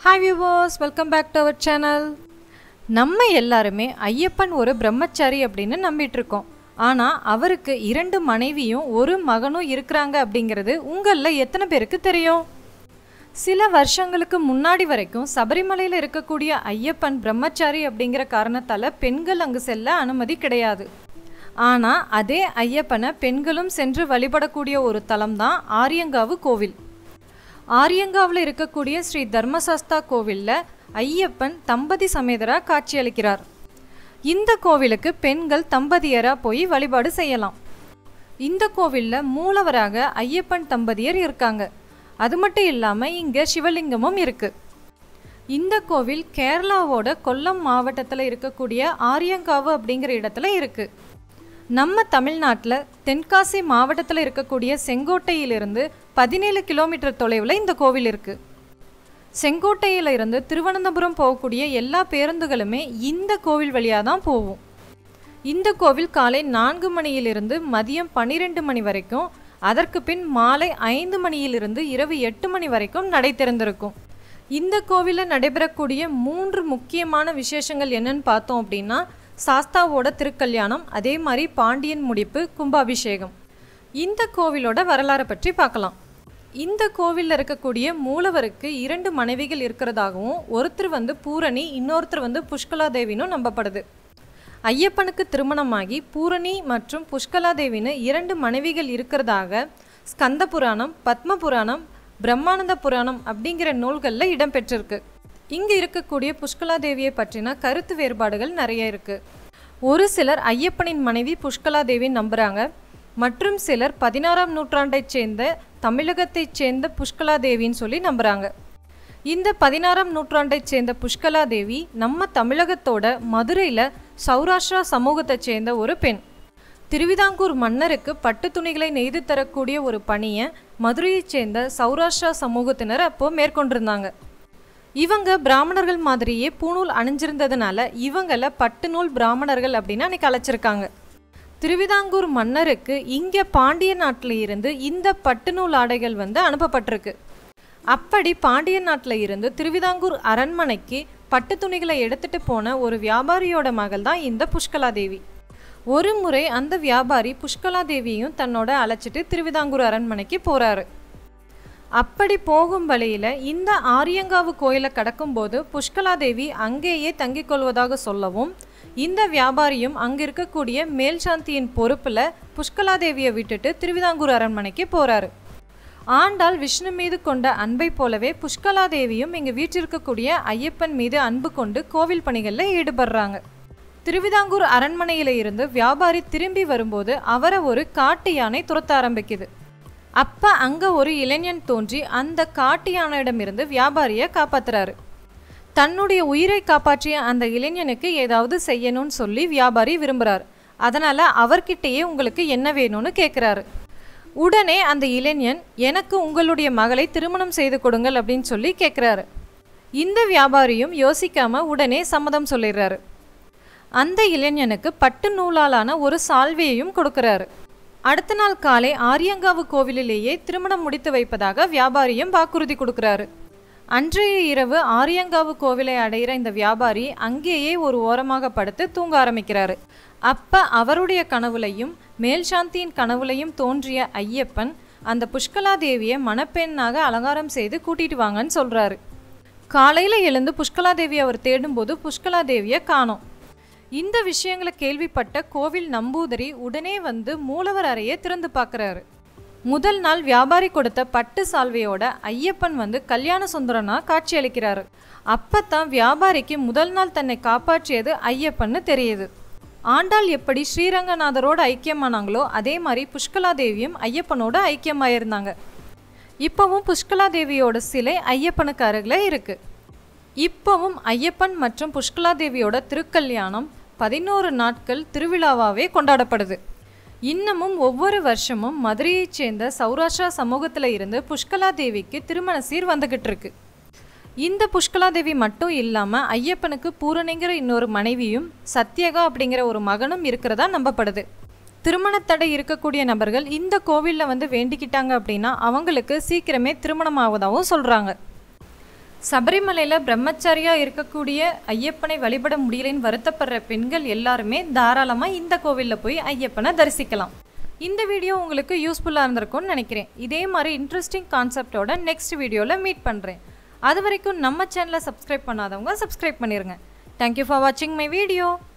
hi viewers welcome back to our channel நம்ம எல்லாருமே ஐயப்பன் ஒரு பிரம்மச்சாரி அப்படின்னு நம்பிட்டு இருக்கோம் ஆனால் அவருக்கு இரண்டு மனைவியும் ஒரு மகனும் இருக்கிறாங்க அப்படிங்கிறது உங்களில் எத்தனை பேருக்கு தெரியும் சில வருஷங்களுக்கு முன்னாடி வரைக்கும் சபரிமலையில் இருக்கக்கூடிய ஐயப்பன் பிரம்மச்சாரி அப்படிங்கிற காரணத்தால் பெண்கள் அங்கு செல்ல அனுமதி கிடையாது ஆனால் அதே ஐயப்பனை பெண்களும் சென்று வழிபடக்கூடிய ஒரு தலம் தான் ஆரியங்காவு கோவில் ஆரியங்காவில் இருக்கக்கூடிய ஸ்ரீ தர்மசாஸ்தா கோவிலில் ஐயப்பன் தம்பதி சமேதராக காட்சியளிக்கிறார் இந்த கோவிலுக்கு பெண்கள் தம்பதியராக போய் வழிபாடு செய்யலாம் இந்த கோவிலில் மூலவராக ஐயப்பன் தம்பதியர் இருக்காங்க அது மட்டும் இல்லாமல் இங்கே சிவலிங்கமும் இருக்குது இந்த கோவில் கேரளாவோட கொல்லம் மாவட்டத்தில் இருக்கக்கூடிய ஆரியங்காவு அப்படிங்கிற இடத்துல இருக்குது நம்ம தமிழ்நாட்டில் தென்காசி மாவட்டத்தில் இருக்கக்கூடிய செங்கோட்டையிலிருந்து பதினேழு கிலோமீட்டர் தொலைவில் இந்த கோவில் இருக்குது செங்கோட்டையில் இருந்து திருவனந்தபுரம் போகக்கூடிய எல்லா பேருந்துகளுமே இந்த கோவில் வழியாக தான் போகும் இந்த கோவில் காலை நான்கு மணியிலிருந்து மதியம் பன்னிரெண்டு மணி வரைக்கும் அதற்கு பின் மாலை ஐந்து மணியிலிருந்து இரவு எட்டு மணி வரைக்கும் நடை திறந்திருக்கும் இந்த கோவிலில் நடைபெறக்கூடிய மூன்று முக்கியமான விசேஷங்கள் என்னன்னு பார்த்தோம் அப்படின்னா சாஸ்தாவோட திருக்கல்யாணம் அதே மாதிரி பாண்டியன் முடிப்பு கும்பாபிஷேகம் இந்த கோவிலோட வரலாறை பற்றி பார்க்கலாம் இந்த கோவிலில் இருக்கக்கூடிய மூலவருக்கு இரண்டு மனைவிகள் இருக்கிறதாகவும் ஒருத்தர் வந்து பூரணி இன்னொருத்தர் வந்து புஷ்கலாதேவினும் நம்பப்படுது ஐயப்பனுக்கு திருமணமாகி பூரணி மற்றும் புஷ்கலாதேவின்னு இரண்டு மனைவிகள் இருக்கிறதாக ஸ்கந்த புராணம் பத்ம புராணம் பிரம்மானந்த புராணம் அப்படிங்கிற நூல்களில் இடம்பெற்றிருக்கு இங்கே இருக்கக்கூடிய புஷ்கலாதேவியை பற்றின கருத்து வேறுபாடுகள் நிறைய இருக்குது ஒரு சிலர் ஐயப்பனின் மனைவி புஷ்கலாதேவி நம்புகிறாங்க மற்றும் சிலர் பதினாறாம் நூற்றாண்டைச் சேர்ந்த தமிழகத்தைச் சேர்ந்த புஷ்கலாதேவின்னு சொல்லி நம்புகிறாங்க இந்த பதினாறாம் நூற்றாண்டைச் சேர்ந்த புஷ்கலாதேவி நம்ம தமிழகத்தோட மதுரையில் சௌராஷ்டிரா சமூகத்தைச் சேர்ந்த ஒரு பெண் திருவிதாங்கூர் மன்னருக்கு பட்டு துணிகளை நெய்து தரக்கூடிய ஒரு பணியை மதுரையைச் சேர்ந்த சௌராஷ்டிரா சமூகத்தினர் அப்போ மேற்கொண்டிருந்தாங்க இவங்க பிராமணர்கள் மாதிரியே பூணூல் அணிஞ்சிருந்ததுனால இவங்கள பட்டு நூல் பிராமணர்கள் அப்படின்னு அன்னைக்கு அழைச்சிருக்காங்க திருவிதாங்கூர் மன்னருக்கு இங்கே பாண்டிய நாட்டில் இருந்து இந்த பட்டு நூல் ஆடைகள் வந்து அனுப்பப்பட்டிருக்கு அப்படி பாண்டிய நாட்டில் இருந்து திருவிதாங்கூர் அரண்மனைக்கு பட்டு துணிகளை எடுத்துட்டு போன ஒரு வியாபாரியோட மகள் தான் இந்த புஷ்கலாதேவி ஒரு முறை அந்த வியாபாரி புஷ்கலாதேவியும் தன்னோட அழைச்சிட்டு திருவிதாங்கூர் அரண்மனைக்கு போறாரு அப்படி போகும் வழியில் இந்த ஆரியங்காவு கோயிலை கடக்கும்போது புஷ்கலாதேவி அங்கேயே தங்கிக் கொள்வதாக சொல்லவும் இந்த வியாபாரியும் அங்கே இருக்கக்கூடிய மேல்சாந்தியின் பொறுப்பில் புஷ்கலாதேவியை விட்டுட்டு திருவிதாங்கூர் அரண்மனைக்கு போகிறாரு ஆண்டாள் விஷ்ணு மீது கொண்ட அன்பை போலவே புஷ்கலாதேவியும் இங்கே வீற்றிருக்கக்கூடிய ஐயப்பன் மீது அன்பு கொண்டு கோவில் பணிகளில் ஈடுபடுறாங்க திருவிதாங்கூர் அரண்மனையில இருந்து வியாபாரி திரும்பி வரும்போது அவரை ஒரு காட்டு யானை துரத்த ஆரம்பிக்குது அப்ப அங்க ஒரு இளைஞன் தோன்றி அந்த காட்டு யானையிடமிருந்து வியாபாரியை காப்பாத்துறாரு தன்னுடைய உயிரை காப்பாற்றிய அந்த இளைஞனுக்கு ஏதாவது செய்யணும்னு சொல்லி வியாபாரி விரும்புறாரு அதனால அவர்கிட்டயே உங்களுக்கு என்ன வேணும்னு கேட்குறாரு உடனே அந்த இளைஞன் எனக்கு உங்களுடைய மகளை திருமணம் செய்து கொடுங்கள் அப்படின்னு சொல்லி கேட்குறாரு இந்த வியாபாரியும் யோசிக்காம உடனே சம்மதம் சொல்லிடுறாரு அந்த இளைஞனுக்கு பட்டு நூலாலான ஒரு சால்வையையும் கொடுக்கிறாரு அடுத்த நாள் காலை ஆரியங்காவு கோவிலிலேயே திருமணம் முடித்து வைப்பதாக வியாபாரியும் வாக்குறுதி கொடுக்கிறாரு அன்றைய இரவு ஆரியங்காவு கோவிலை அடைகிற இந்த வியாபாரி அங்கேயே ஒரு ஓரமாக படுத்து தூங்க ஆரம்பிக்கிறாரு அப்ப அவருடைய கனவுலையும் மேல்சாந்தியின் கனவுலையும் தோன்றிய ஐயப்பன் அந்த புஷ்கலாதேவியை மணப்பெண்ணாக அலங்காரம் செய்து கூட்டிட்டு வாங்கன்னு சொல்றாரு காலையில எழுந்து புஷ்கலாதேவி அவர் தேடும்போது புஷ்கலாதேவியை காணோம் இந்த விஷயங்களை கேள்விப்பட்ட கோவில் நம்பூதிரி உடனே வந்து மூலவர் அறையை திறந்து பார்க்குறாரு முதல் நாள் வியாபாரி கொடுத்த பட்டு சால்வையோட ஐயப்பன் வந்து கல்யாண சுந்தரனா காட்சியளிக்கிறாரு அப்பத்தான் வியாபாரிக்கு முதல் நாள் தன்னை காப்பாற்றியது ஐயப்பன்னு தெரியுது ஆண்டாள் எப்படி ஸ்ரீரங்கநாதரோட ஐக்கியமானாங்களோ அதே மாதிரி புஷ்கலாதேவியும் ஐயப்பனோட ஐக்கியமாயிருந்தாங்க இப்போவும் புஷ்கலாதேவியோட சிலை ஐயப்பனுக்கு அருகில் இருக்குது இப்போவும் ஐயப்பன் மற்றும் புஷ்கலாதேவியோட திருக்கல்யாணம் பதினோரு நாட்கள் திருவிழாவாகவே கொண்டாடப்படுது இன்னமும் ஒவ்வொரு வருஷமும் மதுரையைச் சேர்ந்த சௌராஷ்டிரா சமூகத்தில் இருந்து புஷ்கலாதேவிக்கு திருமண சீர் வந்துகிட்டு இருக்கு இந்த புஷ்கலாதேவி மட்டும் இல்லாமல் ஐயப்பனுக்கு பூரணிங்கிற இன்னொரு மனைவியும் சத்யகா அப்படிங்கிற ஒரு மகனும் இருக்கிறதா நம்பப்படுது திருமணத்தடை இருக்கக்கூடிய நபர்கள் இந்த கோவிலில் வந்து வேண்டிக்கிட்டாங்க அப்படின்னா அவங்களுக்கு சீக்கிரமே திருமணம் ஆவதாகவும் சொல்கிறாங்க சபரிமலையில் பிரம்மச்சாரியாக இருக்கக்கூடிய ஐயப்பனை வழிபட முடியலைன்னு வருத்தப்படுற பெண்கள் எல்லாருமே தாராளமாக இந்த கோவிலில் போய் ஐயப்பனை தரிசிக்கலாம் இந்த வீடியோ உங்களுக்கு யூஸ்ஃபுல்லாக இருந்திருக்கும்னு நினைக்கிறேன் இதே மாதிரி இன்ட்ரெஸ்டிங் கான்செப்டோட நெக்ஸ்ட் வீடியோவில் மீட் பண்ணுறேன் அது வரைக்கும் நம்ம சேனலை சப்ஸ்கிரைப் பண்ணாதவங்க சப்ஸ்கிரைப் பண்ணிடுங்க தேங்க்யூ ஃபார் வாட்சிங் மை வீடியோ